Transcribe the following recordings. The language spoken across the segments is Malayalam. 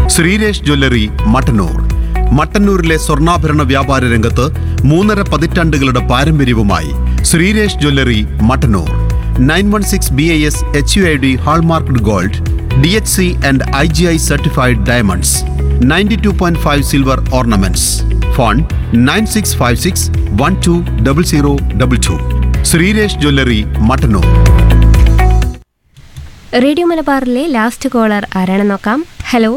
ശ്രീരേഷ് ജ്വല്ലറി മട്ടന്നൂർ മട്ടന്നൂരിലെ സ്വർണ്ണാഭരണ വ്യാപാര രംഗത്ത് മൂന്നര പതിറ്റാണ്ടുകളുടെ പാരമ്പര്യവുമായി Sreeresh jewellery Mattannur nine one six B I S H U I D hallmarked gold D H C and I G I certified diamonds ninety two point five silver ornaments phone nine six five six one two double zero double two Sreeresh jewellery Mattannur radio മലബാറിലെ ലാസ്റ്റ് കോളർ ആരാണെന്ന് നോക്കാം ഹലോ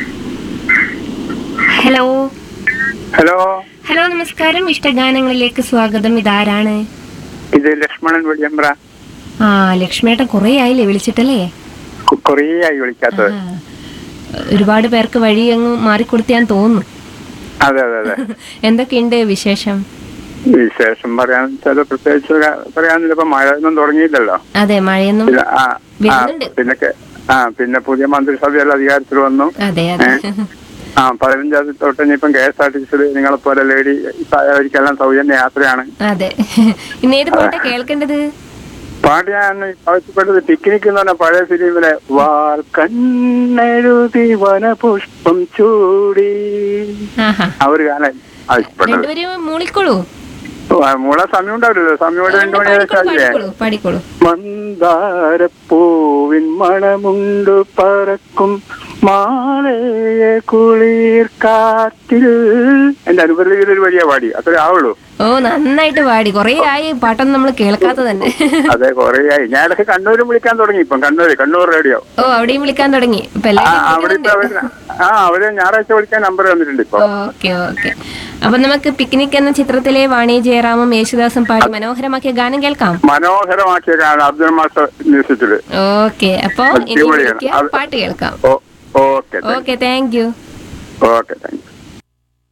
ഹലോ ഹലോ ഹലോ നമസ്കാരം ഇഷ്ടഗാനങ്ങളിലേക്ക് സ്വാഗതം ഇതാരാണ് ഇത് ലക്ഷ്മണൻ വെളിയമ്പ്ര ആ ലക്ഷ്മിയേട്ടൻ കുറേ ആയില്ലേ വിളിച്ചിട്ടല്ലേ കു- കുറേ ആയി വിളിക്കാത്തത് ആ, ഒരുപാട് പേർക്ക് വഴി അങ്ങ് മാറിക്കൊടുത്താൻ തോന്നുന്നു അതെ അതെ അതെ എന്തൊക്കെയുണ്ട് വിശേഷം വിശേഷം പറയാൻ വെച്ചാൽ പ്രത്യേകിച്ച് ക- പറയാനില്ല ഇപ്പൊ മഴ ഒന്നും തുടങ്ങിയില്ലല്ലോ അതെ മഴയൊന്നും പിന്നെ ആ ആ വരുന്നുണ്ട്. പിന്നെ കെ- ആ പിന്നെ പുതിയ മന്ത്രിസഭയെല്ലാം അധികാരത്തിൽ വന്നു അതെ അതെ ആ പതിനഞ്ചാം തീയതി തൊട്ട് ഇനിയിപ്പം കെ എസ് ആർ ടി സിയിൽ നിങ്ങളെ പോലെ ലേഡി അവർക്കെല്ലാം സൗജന്യ യാത്രയാണ് അതെ ഇന്ന് ഏത് പാട്ടാ കേൾക്കേണ്ടത് പാട്ട് ഞാൻ ആവശ്യപ്പെട്ടത് പിക്നിക് എന്ന് പറഞ്ഞ പഴയ ഫിലിമിലെ വാൽ കണ്ണെഴുതി വനപുഷ്പം ചൂടി ആഹാ ആ ഒരു ഗാനം ആവശ്യപ്പെട്ടത് രണ്ടുപേരും മൂളിക്കോളൂ മൂള സമയം ഉണ്ടാവില്ലല്ലോ സമയം ഒരു രണ്ടു മണി പാടിക്കോളൂ ആയില്ലേ പാടിക്കോളൂ പാടിക്കോളൂ മന്ദാരപ്പൂവിൻ മണമുണ്ട് പറക്കും മാലയ കുളിർ കാറ്റിൽ എന്റെ അനുപരിയിൽ ഒരു വലിയ പാടി അത്രേ ആവുള്ളൂ ഓ നന്നായിട്ട് പാടി കുറേ ആയി പാട്ടൊന്നും നമ്മൾ കേൾക്കാത്ത തന്നെ അതെ കൊറേ ആയി ഞാൻ ഇടയ്ക്ക് കണ്ണൂരും വിളിക്കാൻ തുടങ്ങി ഇപ്പം കണ്ണൂര് കണ്ണൂർ റേഡിയോ ഓ അവിടെയും വിളിക്കാൻ തുടങ്ങി ഇപ്പൊ ആ എല്ലാവരും അവിടെ ഇപ്പൊ അവര് ആ അവര് ഞായറാഴ്ച വിളിക്കാൻ നമ്പർ തന്നിട്ടുണ്ട് ഇപ്പൊ ഓക്കെ ഓക്കെ അപ്പൊ നമുക്ക് പിക്നിക് എന്ന ചിത്രത്തിലെ വാണി ജയറാമും യേശുദാസും പാടി മനോഹരമാക്കിയ ഗാനം കേൾക്കാം മനോഹരമാക്കിയ ഗാനം അബ്ദുൽ മാസ്റ്റർ മ്യൂസിക്കില് ഓക്കെ അപ്പൊ ഇനി അടിപൊളിയാണ്. വിളിക്കുക അത് പാട്ട് കേൾക്കാം oh okay okay thank you okay thank U